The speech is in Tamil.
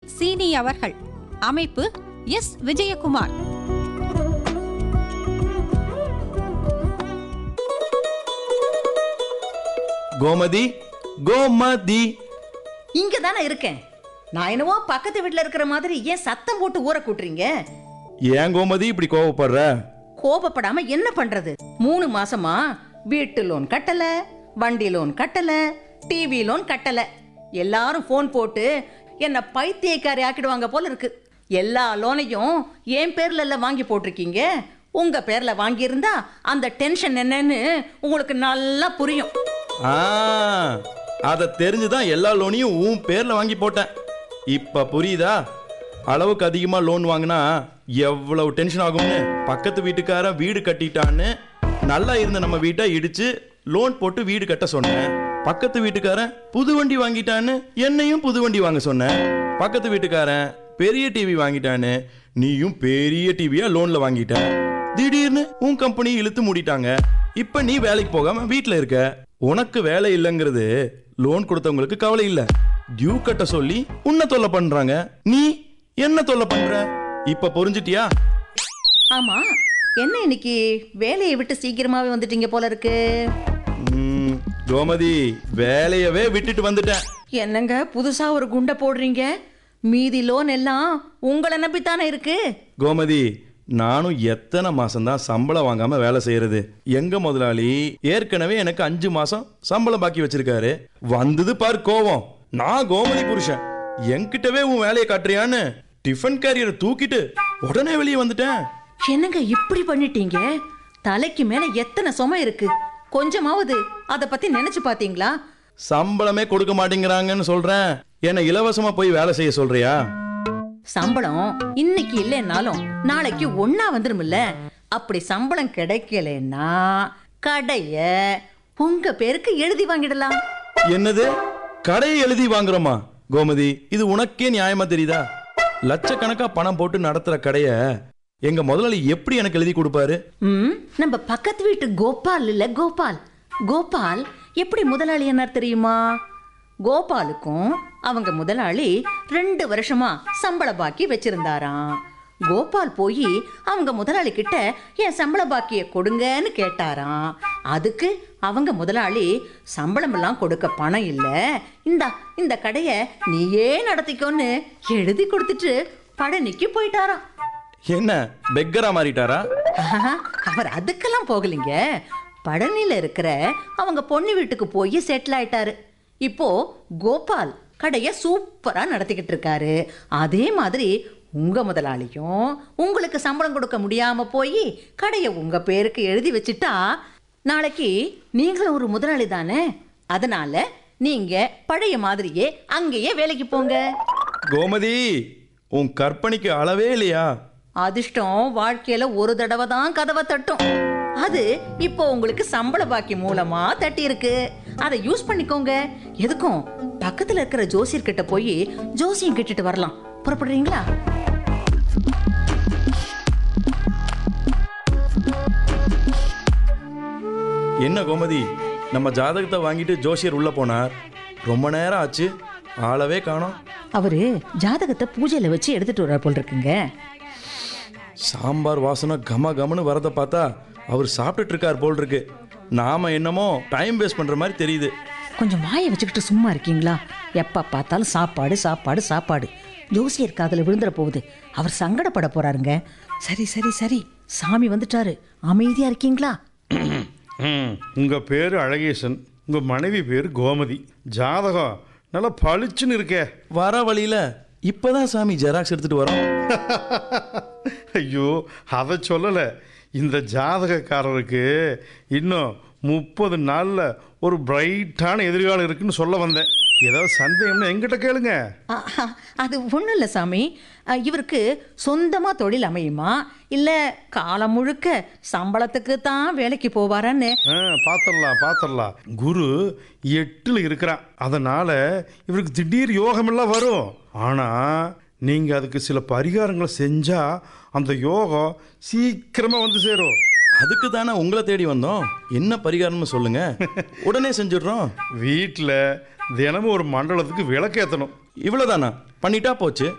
சீனி அவர்கள் அமைப்பு எஸ் விஜயகுமார் கோமதி கோமதி இங்க தானே இருக்கேன் நான் என்னவோ பக்கத்து வீட்ல இருக்கிற மாதிரி ஏன் சத்தம் போட்டு ஊற கூட்டுறீங்க ஏன் கோமதி இப்படி கோவப்படுற கோபப்படாம என்ன பண்றது மூணு மாசமா வீட்டு லோன் கட்டல வண்டி லோன் கட்டல டிவி லோன் கட்டல எல்லாரும் ஃபோன் போட்டு என்ன பைத்தியக்காரி ஆக்கிடுவாங்க போல இருக்கு எல்லா லோனையும் என் பேர்ல எல்லாம் வாங்கி போட்டிருக்கீங்க உங்க பேர்ல வாங்கியிருந்தா அந்த டென்ஷன் என்னன்னு உங்களுக்கு நல்லா புரியும் ஆ அதை தெரிஞ்சுதான் எல்லா லோனையும் உன் பேர்ல வாங்கி போட்டேன் இப்ப புரியுதா அளவுக்கு அதிகமா லோன் வாங்கினா எவ்வளவு டென்ஷன் ஆகும்னு பக்கத்து வீட்டுக்காரன் வீடு கட்டிட்டான்னு நல்லா இருந்த நம்ம வீட்டை இடிச்சு லோன் போட்டு வீடு கட்ட சொன்னேன் பக்கத்து வீட்டுக்காரன் புது வண்டி வாங்கிட்டான்னு என்னையும் புது வண்டி வாங்க சொன்னேன் பக்கத்து வீட்டுக்காரன் பெரிய டிவி வாங்கிட்டான்னு நீயும் பெரிய டிவியா லோன்ல வாங்கிட்ட திடீர்னு உன் கம்பெனி இழுத்து மூடிட்டாங்க இப்ப நீ வேலைக்கு போகாம வீட்ல இருக்க உனக்கு வேலை இல்லைங்கிறது லோன் கொடுத்தவங்களுக்கு கவலை இல்ல டியூ கட்ட சொல்லி உன்னை தொல்லை பண்றாங்க நீ என்ன தொல்லை பண்ற இப்ப புரிஞ்சிட்டியா ஆமா என்ன இன்னைக்கு வேலையை விட்டு சீக்கிரமாவே வந்துட்டீங்க போல இருக்கு ம், கோமதி வேலையவே விட்டுட்டு வந்துட்டேன் என்னங்க புதுசா ஒரு குண்டை போடுறீங்க மீதி லோன் எல்லாம் உங்களை நம்பித்தானே இருக்கு கோமதி நானும் எத்தனை மாசம்தான் சம்பளம் வாங்காம வேலை செய்யறது எங்க முதலாளி ஏற்கனவே எனக்கு அஞ்சு மாசம் சம்பளம் பாக்கி வச்சிருக்காரு வந்தது பார் கோவம் நான் கோமதி புருஷன் என்கிட்டவே உன் வேலையை காட்டுறியான்னு டிஃபன் கேரியரை தூக்கிட்டு உடனே வெளியே வந்துட்டேன் என்னங்க இப்படி பண்ணிட்டீங்க தலைக்கு மேல எத்தனை சுமை இருக்கு கொஞ்சமாவது அத பத்தி நினைச்சு பாத்தீங்களா சம்பளமே கொடுக்க மாட்டேங்கிறாங்கன்னு சொல்றேன் என்ன இலவசமா போய் வேலை செய்ய சொல்றியா சம்பளம் இன்னைக்கு இல்லைன்னாலும் நாளைக்கு ஒண்ணா வந்துருமில்ல அப்படி சம்பளம் கிடைக்கலன்னா கடைய உங்க பேருக்கு எழுதி வாங்கிடலாம் என்னது கடையை எழுதி வாங்குறோமா கோமதி இது உனக்கே நியாயமா தெரியுதா லட்சக்கணக்கா பணம் போட்டு நடத்துற கடைய எங்க முதலாளி எப்படி எனக்கு எழுதி கொடுப்பாரு ம் நம்ம பக்கத்து வீட்டு கோபால் இல்ல கோபால் கோபால் எப்படி முதலாளி என்னார் தெரியுமா கோபாலுக்கும் அவங்க முதலாளி ரெண்டு வருஷமா சம்பள பாக்கி வச்சிருந்தாராம் கோபால் போய் அவங்க முதலாளி கிட்ட என் சம்பள பாக்கிய கொடுங்கன்னு கேட்டாராம் அதுக்கு அவங்க முதலாளி சம்பளம் எல்லாம் கொடுக்க பணம் இல்ல இந்தா இந்த கடைய நீயே நடத்திக்கோன்னு எழுதி கொடுத்துட்டு பழனிக்கு போயிட்டாராம் என்ன பெக்கரா மாறிட்டாரா ஆஹா, அவர் அதுக்கெல்லாம் போகலைங்க பழனியில இருக்கிற அவங்க பொண்ணு வீட்டுக்கு போய் செட்டில் ஆயிட்டாரு இப்போ கோபால் கடையை சூப்பரா நடத்திக்கிட்டு இருக்காரு அதே மாதிரி உங்க முதலாளியும் உங்களுக்கு சம்பளம் கொடுக்க முடியாம போய் கடையை உங்க பேருக்கு எழுதி வச்சுட்டா நாளைக்கு நீங்களும் ஒரு முதலாளி தானே அதனால நீங்க பழைய மாதிரியே அங்கேயே வேலைக்கு போங்க கோமதி உன் கற்பனைக்கு அளவே இல்லையா அதிர்ஷ்டம் வாழ்க்கையில ஒரு தடவை தான் கதவை தட்டும் அது இப்போ உங்களுக்கு சம்பள பாக்கி மூலமா தட்டி இருக்கு அதை யூஸ் பண்ணிக்கோங்க எதுக்கும் பக்கத்துல இருக்கிற ஜோசியர் கிட்ட போய் ஜோசியம் கேட்டுட்டு வரலாம் புறப்படுறீங்களா என்ன கோமதி நம்ம ஜாதகத்தை வாங்கிட்டு ஜோசியர் உள்ள போனார் ரொம்ப நேரம் ஆச்சு ஆளவே காணோம் அவரு ஜாதகத்தை பூஜையில வச்சு எடுத்துட்டு வர போல் இருக்குங்க சாம்பார் வாசனை கம கமன்னு வரதை பார்த்தா அவர் சாப்பிட்டுட்டு இருக்கார் போல் இருக்கு நாம என்னமோ டைம் வேஸ்ட் பண்ற மாதிரி தெரியுது கொஞ்சம் வாயை வச்சுக்கிட்டு சும்மா இருக்கீங்களா எப்ப பார்த்தாலும் சாப்பாடு சாப்பாடு சாப்பாடு ஜோசியர் காதுல விழுந்துற போகுது அவர் சங்கடப்பட போறாருங்க சரி சரி சரி சாமி வந்துட்டாரு அமைதியா இருக்கீங்களா ம் உங்கள் பேர் அழகேசன் உங்கள் மனைவி பேர் கோமதி ஜாதகம் நல்லா பளிச்சுன்னு இருக்கே வர வழியில இப்பதான் சாமி ஜெராக்ஸ் எடுத்துட்டு வரோம் ஐயோ அதை சொல்லலை இந்த ஜாதகக்காரருக்கு இன்னும் முப்பது நாளில் ஒரு பிரைட்டான எதிர்காலம் இருக்குன்னு சொல்ல வந்தேன் ஏதாவது சந்தேகம்னா எங்கிட்ட கேளுங்க ஆஹா, அது ஒன்றும் இல்லை சாமி அஹ், இவருக்கு சொந்தமாக தொழில் அமையுமா இல்லை காலம் முழுக்க சம்பளத்துக்கு தான் வேலைக்கு போவாரான்னு ஆ பார்த்துடலாம் பார்த்துடலாம் குரு எட்டில் இருக்கிறான் அதனால் இவருக்கு திடீர் யோகமெல்லாம் வரும் ஆனால் நீங்கள் அதுக்கு சில பரிகாரங்களை செஞ்சால் அந்த யோகம் சீக்கிரமாக வந்து சேரும் அதுக்கு தானே உங்களை தேடி வந்தோம் என்ன பரிகாரம்னு சொல்லுங்க உடனே செஞ்சிடுறோம் வீட்டில் தினமும் ஒரு மண்டலத்துக்கு விளக்கேற்றணும் இவ்வளவுதானா பண்ணிட்டா போச்சு